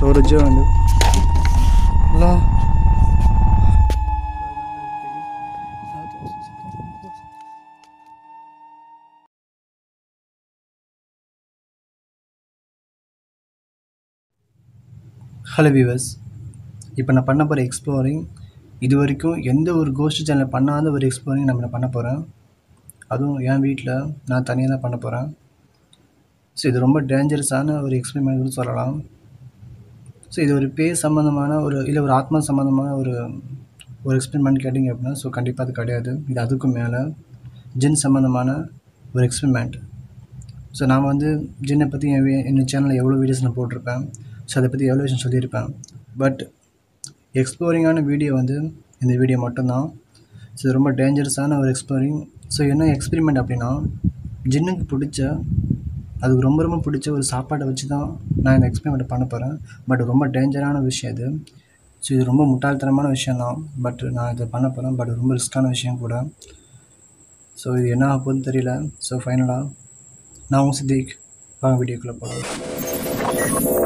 ஸ்டோரேஜே வந்து இல்லை hello viewers இப்போ நான் பண்ண போகிற எக்ஸ்ப்ளோரிங் இது வரைக்கும் எந்த ஒரு கோஸ்ட் சேனல் பண்ணாத ஒரு எக்ஸ்ப்ளோரிங் நம்ம நான் பண்ண போகிறேன் அதுவும் என் வீட்டில் நான் தனியாக தான் பண்ண போகிறேன் ஸோ இது ரொம்ப டேஞ்சரஸான ஒரு எக்ஸ்பெரிமெண்ட் சொல்லலாம் ஸோ இது ஒரு பேய் சம்மந்தமான ஒரு இல்லை ஒரு ஆத்மா சம்மந்தமான ஒரு ஒரு எக்ஸ்பெரிமெண்ட் கேட்டிங்க அப்படின்னா ஸோ கண்டிப்பாக அது கிடையாது இது அதுக்கும் மேலே ஜின் சம்மந்தமான ஒரு எக்ஸ்பெரிமெண்ட் ஸோ நான் வந்து ஜின்னை பற்றி என் வி- என் சேனலில் எவ்வளோ வீடியோஸ் நான் போட்டிருப்பேன் ஸோ அதை பற்றி எவ்வளோ விஷயம் சொல்லியிருப்பேன் பட் எக்ஸ்ப்ளோரிங்கான வீடியோ வந்து இந்த வீடியோ மட்டும்தான் ஸோ இது ரொம்ப டேஞ்சரஸான ஒரு எக்ஸ்ப்ளோரிங் ஸோ என்ன எக்ஸ்பெரிமெண்ட் அப்படின்னா ஜின்னுக்கு பிடிச்ச அதுக்கு ரொம்ப ரொம்ப பிடிச்ச ஒரு சாப்பாடை வச்சு தான் நான் இந்த எக்ஸ்பெரிமெண்ட் பண்ண போகிறேன் பட் ரொம்ப டேஞ்சரான விஷயம் இது ஸோ இது ரொம்ப முட்டாள்தனமான விஷயம் தான் பட் நான் இதை பண்ண போகிறேன் பட் ரொம்ப ரிஸ்க்கான விஷயம் கூட ஸோ இது என்ன ஆக போகுதுன்னு தெரியல ஸோ ஃபைனலாக நான் உங்கள் சித்திக் வாங்க வீடியோக்குள்ளே போகலாம்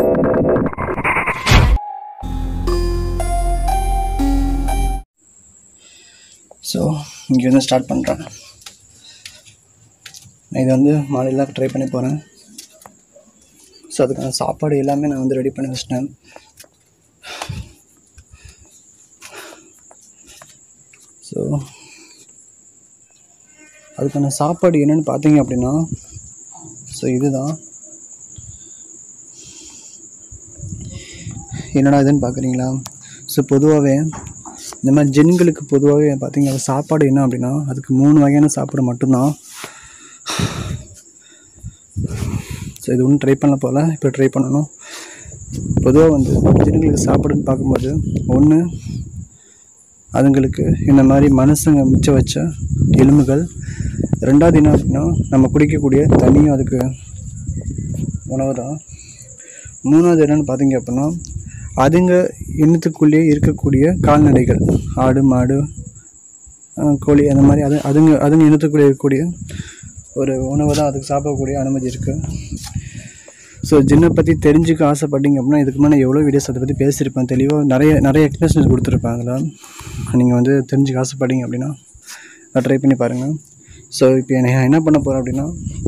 ஸோ இங்கே வந்து ஸ்டார்ட் பண்ணுறேன் நான் இதை வந்து மாலையில் ட்ரை பண்ணி போகிறேன் ஸோ அதுக்கான சாப்பாடு எல்லாமே நான் வந்து ரெடி பண்ணி வச்சிட்டேன் ஸோ அதுக்கான சாப்பாடு என்னென்னு பார்த்தீங்க அப்படின்னா ஸோ இதுதான் என்னடா இதுன்னு பார்க்குறீங்களா ஸோ பொதுவாகவே இந்த மாதிரி ஜென்களுக்கு பொதுவாகவே பார்த்தீங்க சாப்பாடு என்ன அப்படின்னா அதுக்கு மூணு வகையான சாப்பாடு மட்டும்தான் ஸோ இது ஒன்றும் ட்ரை பண்ண போகல இப்போ ட்ரை பண்ணணும் பொதுவாக வந்து ஜென்களுக்கு சாப்பாடுன்னு பார்க்கும்போது ஒன்று அதுங்களுக்கு இந்த மாதிரி மனுஷங்க மிச்சம் வச்ச எலும்புகள் ரெண்டாவது என்ன அப்படின்னா நம்ம குடிக்கக்கூடிய தண்ணியும் அதுக்கு உணவு தான் மூணாவது என்னன்னு பார்த்தீங்க அப்படின்னா அதுங்க இனத்துக்குள்ளேயே இருக்கக்கூடிய கால்நடைகள் ஆடு மாடு அஹ், கோழி அந்த மாதிரி அது அதுங்க அதுங்க இனத்துக்குள்ளே இருக்கக்கூடிய ஒரு உணவை தான் அதுக்கு சாப்பிடக்கூடிய அனுமதி இருக்குது ஸோ ஜின்னை பற்றி தெரிஞ்சுக்க ஆசைப்பட்டீங்க அப்படின்னா இதுக்கு முன்னாடி எவ்வளோ வீடியோஸ் அதை பற்றி பேசியிருப்பேன் தெளிவாக நிறைய நிறைய எக்ஸ்பிளேஷன் கொடுத்துருப்பேன் அதில் நீங்கள் வந்து தெரிஞ்சுக்க ஆசைப்பட்டீங்க அப்படின்னா ட்ரை பண்ணி பாருங்கள் ஸோ இப்போ நான் என்ன பண்ண போகிறேன் அப்படின்னா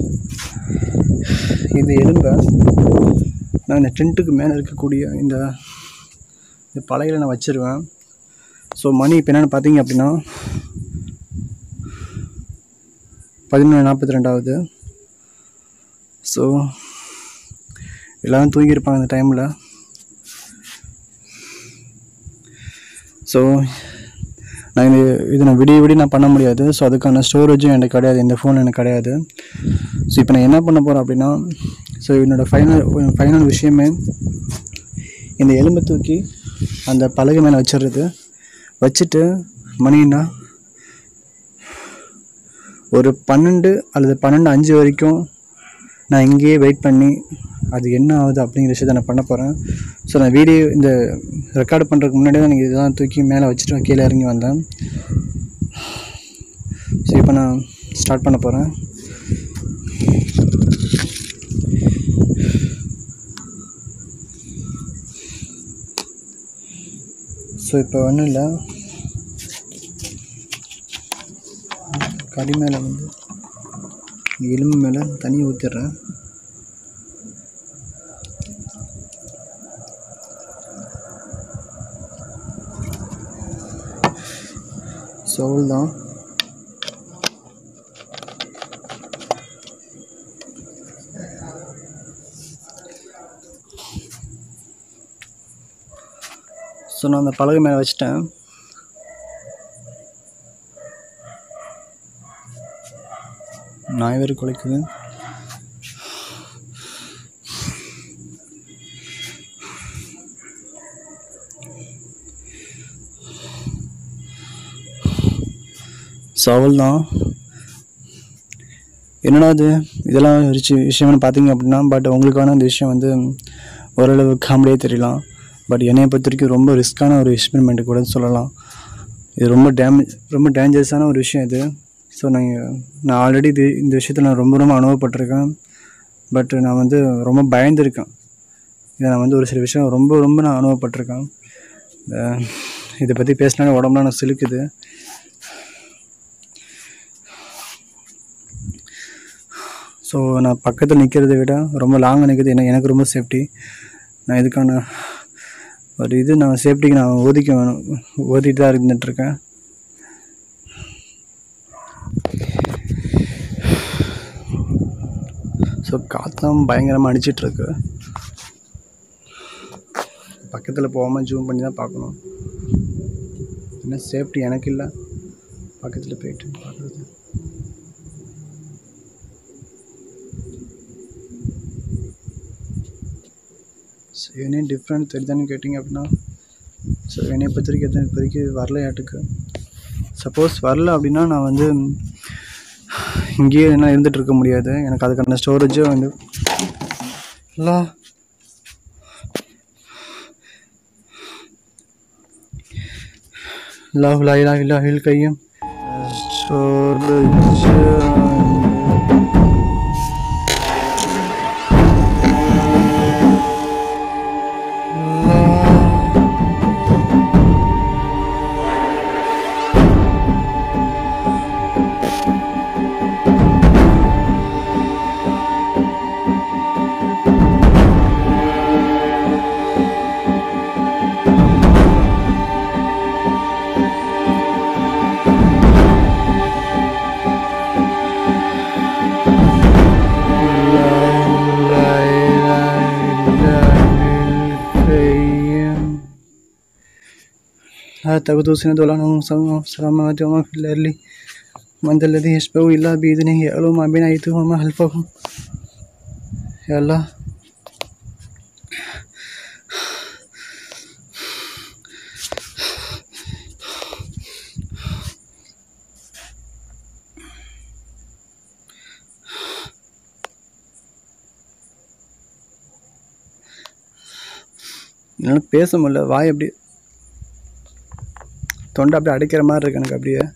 இந்த எலும்பை நான் இந்த டென்ட்டுக்கு மேலே இருக்கக்கூடிய இந்த இந்த பலகையில் நான் வச்சிருவேன் ஸோ மணி இப்போ என்னென்னு பார்த்தீங்க அப்படின்னா பதினொன்று நாற்பத்தி ரெண்டாவது ஸோ எல்லோரும் தூங்கியிருப்பாங்க அந்த டைமில் ஸோ நான் இது இது நான் விடிய விடிய நான் பண்ண முடியாது ஸோ அதுக்கான ஸ்டோரேஜும் எனக்கு கிடையாது இந்த ஃபோன் எனக்கு கிடையாது ஸோ இப்போ நான் என்ன பண்ண போகிறேன் அப்படின்னா ஸோ என்னோடய ஃபைனல் ஃபைனல் விஷயமே இந்த எலும்பை தூக்கி அந்த பலகை மேலே வச்சிடுறது வச்சுட்டு மணின்னா ஒரு பன்னெண்டு அல்லது பன்னெண்டு அஞ்சு வரைக்கும் நான் இங்கேயே வெயிட் பண்ணி அது என்ன ஆகுது அப்படிங்கிற விஷயத்த நான் பண்ண போகிறேன் ஸோ நான் வீடியோ இந்த ரெக்கார்டு பண்ணுறதுக்கு முன்னாடியே தான் நீங்கள் இதெல்லாம் தூக்கி மேலே வச்சுட்டு நான் கீழே இறங்கி வந்தேன் ஸோ இப்போ நான் ஸ்டார்ட் பண்ண போகிறேன் ஸோ இப்போ ஒன்றும் இல்லை கறி மேலே வந்து எலும்பு மேலே தண்ணி ஊற்றிடுறேன் ஸோ அவ்வளோதான் ஸோ நான் அந்த பலகை மேலே வச்சிட்டேன் நாய் வேறு குலைக்குது ஸோ தான் என்னடா இது இதெல்லாம் ஒரு சி- விஷயம்னு பார்த்தீங்க அப்படின்னா பட் உங்களுக்கு வேணால் இந்த விஷயம் வந்து ஓரளவு காமெடியாக தெரியலாம் பட் என்னைய பொறுத்த வரைக்கும் ரொம்ப ரிஸ்க்கான ஒரு எக்ஸ்பெரிமெண்ட் கூட சொல்லலாம் இது ரொம்ப டேமேஜ் ரொம்ப டேஞ்சரஸான ஒரு விஷயம் இது ஸோ நீங்கள் நான் ஆல்ரெடி இது இந்த விஷயத்தில் நான் ரொம்ப ரொம்ப அனுபவப்பட்டிருக்கேன் பட் நான் வந்து ரொம்ப பயந்துருக்கேன் இதை நான் வந்து ஒரு சில விஷயம் ரொம்ப ரொம்ப நான் அனுபவப்பட்டிருக்கேன் அஹ் இதை பற்றி பேசினாலே உடம்புலாம் எனக்கு சிலுக்குது ஸோ நான் பக்கத்தில் நிற்கிறத விட ரொம்ப லாங்காக நிற்கிறது எனக்கு எனக்கு ரொம்ப சேஃப்டி நான் இதுக்கான ஒரு இது நான் சேஃப்டிக்கு நான் ஒதுக்க வேணும் ஓதிட்டு தான் இருந்துகிட்ருக்கேன் ஸோ காற்றாம் பயங்கரமாக அடிச்சிட்ருக்கு பக்கத்தில் போகாமல் ஜூம் பண்ணி தான் பார்க்கணும் என்ன சேஃப்டி எனக்கு இல்லை பக்கத்தில் போயிட்டு பார்க்குறது ஸோ எனி டிஃப்ரெண்ட் தெரியுதான்னு கேட்டிங்க அப்படின்னா ஸோ என்னைய பொறுத்த வரைக்கும் எத்தனை இப்போதைக்கு வரலையாட்டுக்கு சப்போஸ் வரல அப்படின்னா நான் வந்து இங்கேயே என்ன இருந்துட்டு இருக்க முடியாது எனக்கு அதுக்கான ஸ்டோரேஜும் வந்து லா لا لا إله إلا هو القيوم ஸ்டோரேஜ் لا تأخذه سنة ولا نوم سمع في السماوات وما في الأرض من ذا الذي يشفع إلا بإذنه يعلم ما بين أيديهم وما خلفهم يا الله என்னால் பேச முடியல வாய் அப்படி தொண்டை அப்படியே அடைக்கிற மாதிரி இருக்கு எனக்கு அப்படியே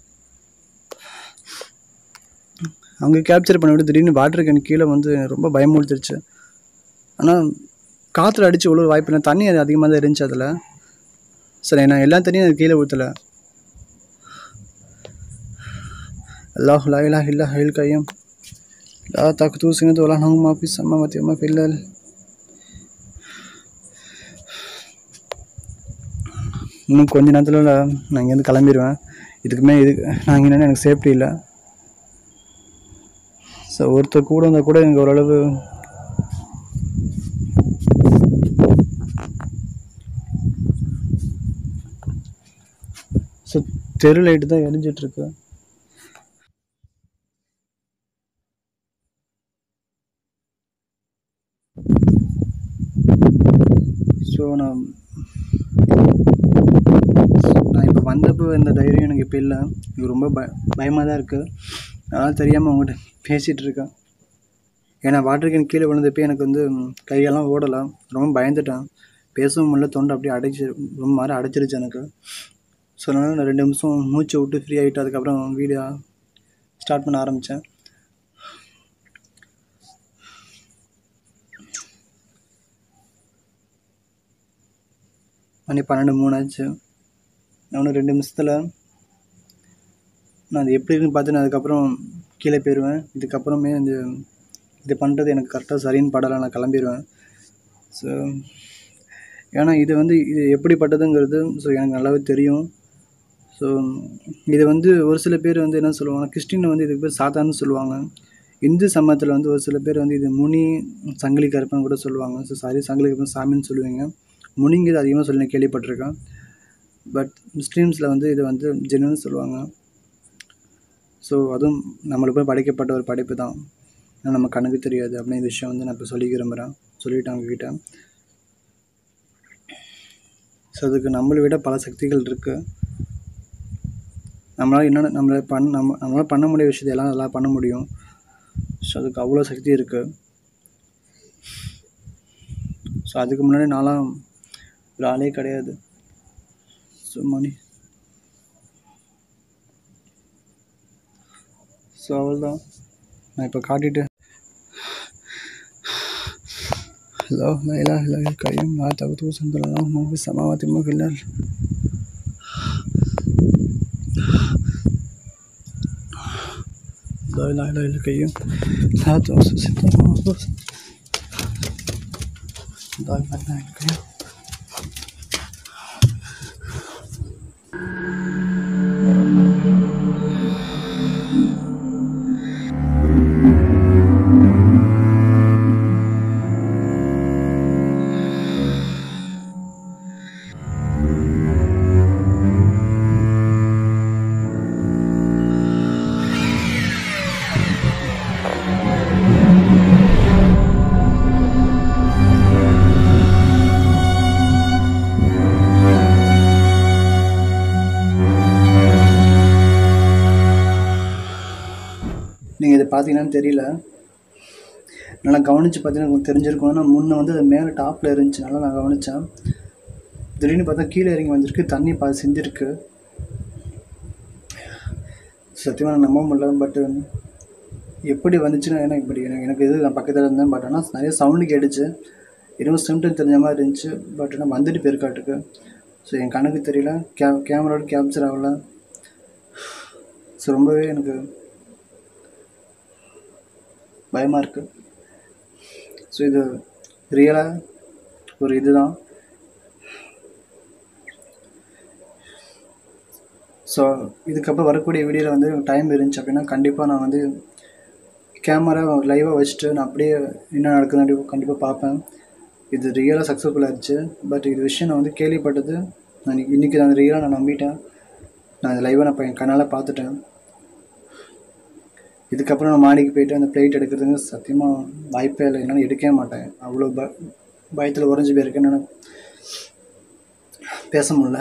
அவங்க கேப்சர் பண்ணி விட்டு திடீர்னு வாட்டர் கேன் கீழே வந்து ரொம்ப பயமுறுத்துருச்சு ஆனால் காற்றுல அடித்து விழுற வாய்ப்பு இல்லை தண்ணி அது அதிகமாக தான் இருந்துச்சு அதில் சரி நான் எல்லா தண்ணியும் அது கீழே ஊற்றலை அல்லாஹ் லா இலாஹ இல்லா ஹைல் கையம் லா தக்தூ சினது வலா நஹு மா ஃபி ஸமாவாத்தி வமா ஃபில் அர்த் இன்னும் கொஞ்ச நேரத்தில் நான் இங்கேருந்து கிளம்பிடுவேன் இதுக்குமே இது நான் இங்கே நின்னு எனக்கு சேஃப்டி இல்லை ஸோ ஒருத்தர் கூட இருந்தால் கூட எனக்கு ஓரளவு ஸோ தெரு லைட்டு தான் எரிஞ்சிட்ருக்கு ஸோ நான் நான் இப்போ வந்தப்போ இந்த தைரியம் எனக்கு இப்போ இல்லை இது ரொம்ப பய பயமாக தான் இருக்குது அதனால் தெரியாமல் உங்கள்கிட்ட பேசிகிட்டு இருக்கேன் ஏன்னா வாட்டர் கேன் கீழே விழுந்தப்போ எனக்கு வந்து ம், கையெல்லாம் ஓடலை ரொம்ப பயந்துட்டேன் பேசவும் முடியல தொண்டை அப்படியே அடைச்சி ரொம்ப மாதிரி அடைச்சிருச்சு எனக்கு ஸோ அதனால் நான் ரெண்டு நிமிஷம் மூச்சை விட்டு ஃப்ரீ ஆகிட்டு அதுக்கப்புறம் வீடியோ ஸ்டார்ட் பண்ண ஆரம்பித்தேன் மணி பன்னெண்டு மூணு ஆச்சு நான் இன்னும் ரெண்டு நிமிஷத்தில் நான் அது எப்படி இருக்குன்னு பார்த்து நான் அதுக்கப்புறம் கீழே போயிடுவேன் இதுக்கப்புறமே இந்த இது பண்ணுறது எனக்கு கரெக்டாக சரின்னு படலை நான் கிளம்பிடுவேன் ஸோ ஏன்னா இது வந்து இது எப்படிப்பட்டதுங்கிறது ஸோ எனக்கு நல்லாவே தெரியும் ஸோ இது வந்து ஒரு சில பேர் வந்து என்ன சொல்லுவாங்க கிறிஸ்டின் வந்து இதுக்கு பேர் சாத்தான்னு சொல்லுவாங்க இந்து சமயத்தில் வந்து ஒரு சில பேர் வந்து இது முனி சங்கிலி கருப்பன் கூட சொல்லுவாங்க ஸோ சாரி சங்கிலி கருப்பன் சாமின்னு சொல்லுவீங்க முனிங்கிறது அதிகமாக சொல்லி நான் கேள்விப்பட்டிருக்கேன் பட் முஸ்லீம்ஸில் வந்து இது வந்து ஜென்னு சொல்லுவாங்க ஸோ அதுவும் நம்மளுக்கு போய் படைக்கப்பட்ட ஒரு படைப்பு தான் ஆனால் நம்ம கணக்கு தெரியாது அப்படிங்கிற விஷயம் வந்து நான் இப்போ சொல்லி விரும்புகிறேன் சொல்லிட்டேன் அவங்கக்கிட்ட ஸோ அதுக்கு நம்மளை விட பல சக்திகள் இருக்குது நம்மளால் என்னென்ன நம்மளை பண்ண நம்ம நம்மளால் பண்ண முடிய விஷயத்தை எல்லாம் நல்லா பண்ண முடியும் ஸோ அதுக்கு அவ்வளோ சக்தி இருக்குது ஸோ அதுக்கு முன்னாடி நான்லாம் ஒரு ஆளே கிடையாது ஸோ மணி ஸோ அவ்வளோதான் நான் இப்போ காட்டிட்டு الله لا إله إلا هو القيوم لا تأخذه سنة ولا نوم له في السماوات وما في الأرض لا إله إلا هو القيوم لا تأخذه سنة ولا نوم له في- لا إله إلا هو القيوم நீங்கள் இதை பார்த்தீங்கன்னான்னு தெரியல நல்லா கவனித்து பார்த்தீங்கன்னா உங்களுக்கு தெரிஞ்சிருக்கும் ஆனால் முன்னே வந்து அது மேலே டாப்பில் இருந்துச்சு நல்லா நான் கவனித்தேன் திடீர்னு பார்த்தா கீழே இறங்கி வந்திருக்கு தண்ணி பாதி சிந்திருக்கு சத்தியமாக நான் நம்ப முடியல பட்டு எப்படி வந்துச்சுன்னா ஏன்னா இப்படி எனக்கு எனக்கு இது நான் பக்கத்தில் இருந்தேன் பட் ஆனால் நிறைய சவுண்டு கேட்டுச்சு எதுவும் சிம்டம் தெரிஞ்ச மாதிரி இருந்துச்சு பட் ஆனால் வந்துட்டு போயிருக்காட்டுக்கு ஸோ என் கணக்கு தெரியல கே கேமராவோட கேப்சர் ஆகல ஸோ ரொம்பவே எனக்கு பயமாக இருக்குது ஸோ இது ரியலாக ஒரு இதுதான் ஸோ இதுக்கப்புறம் வரக்கூடிய வீடியோவில் வந்து டைம் இருந்துச்சு அப்படின்னா கண்டிப்பாக நான் வந்து கேமரா லைவாக வச்சுட்டு நான் அப்படியே என்ன நடக்குதுன்னு கண்டிப்பாக பார்ப்பேன் இது ரியலாக சக்ஸஸ்ஃபுல்லாக இருந்துச்சு பட் இது விஷயம் நான் வந்து கேள்விப்பட்டது நான் இன்றைக்கி நான் ரியலாக நான் நம்பிட்டேன் நான் இந்த லைவாக நான் இப்போ என் கண்ணால் பார்த்துட்டேன் இதுக்கப்புறம் நான் மாடிக்கு போயிட்டு அந்த பிளேட் எடுக்கிறதுக்கு சத்தியமாக வாய்ப்பே இல்லை என்னால் எடுக்கவே மாட்டேன் அவ்வளோ ப பயத்தில் உறைஞ்சி போயிருக்கேன் என்னால் பேச முடியல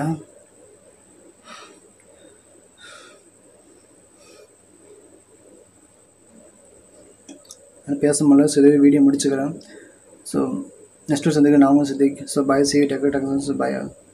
என்னால் பேச முடியல ஸோ இதுவே வீடியோ முடிச்சுக்கிறேன் ஸோ நெக்ஸ்ட் சந்திக்க நாமும் சித்திக் ஸோ பாய் சி டக்கு டக்கு ஸோ பாய்